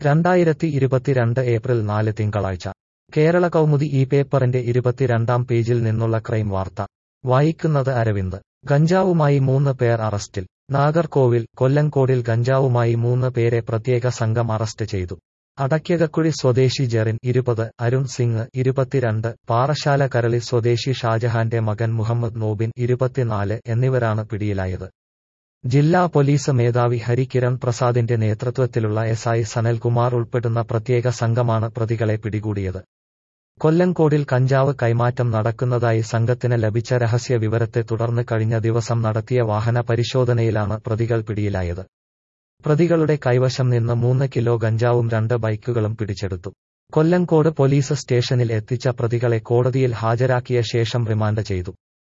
രണ്ടായിരത്തി ഇരുപത്തിരണ്ട് ഏപ്രിൽ നാല് തിങ്കളാഴ്ച കേരള കൗമുദി ഈ പേപ്പറിന്റെ ഇരുപത്തിരണ്ടാം പേജിൽ നിന്നുള്ള ക്രൈം വാർത്ത വായിക്കുന്നത് അരവിന്ദ് ഗഞ്ചാവുമായി മൂന്ന് പേർ അറസ്റ്റിൽ നാഗർകോവിൽ കൊല്ലങ്കോടിൽ ഗഞ്ചാവുമായി മൂന്ന് പേരെ പ്രത്യേക സംഘം അറസ്റ്റ് ചെയ്തു അടയ്ക്കകക്കുഴി സ്വദേശി ജെറിൻ ഇരുപത് അരുൺ സിംഗ് ഇരുപത്തിരണ്ട് പാറശാല കരളി സ്വദേശി ഷാജഹാന്റെ മകൻ മുഹമ്മദ് നോബിൻ ഇരുപത്തിനാല് എന്നിവരാണ് പിടിയിലായത് ജില്ലാ പോലീസ് മേധാവി ഹരികിരൺ പ്രസാദിന്റെ നേതൃത്വത്തിലുള്ള എസ് ഐ സനൽകുമാർ ഉൾപ്പെടുന്ന പ്രത്യേക സംഘമാണ് പ്രതികളെ പിടികൂടിയത് കൊല്ലങ്കോടിൽ കഞ്ചാവ് കൈമാറ്റം നടക്കുന്നതായി സംഘത്തിന് ലഭിച്ച രഹസ്യ വിവരത്തെ തുടർന്ന് കഴിഞ്ഞ ദിവസം നടത്തിയ വാഹന പരിശോധനയിലാണ് പ്രതികൾ പിടിയിലായത് പ്രതികളുടെ കൈവശം നിന്ന് മൂന്ന് കിലോ ഗഞ്ചാവും രണ്ട് ബൈക്കുകളും പിടിച്ചെടുത്തു കൊല്ലങ്കോട് പോലീസ് സ്റ്റേഷനിൽ എത്തിച്ച പ്രതികളെ കോടതിയിൽ ഹാജരാക്കിയ ശേഷം റിമാൻഡ് ചെയ്തു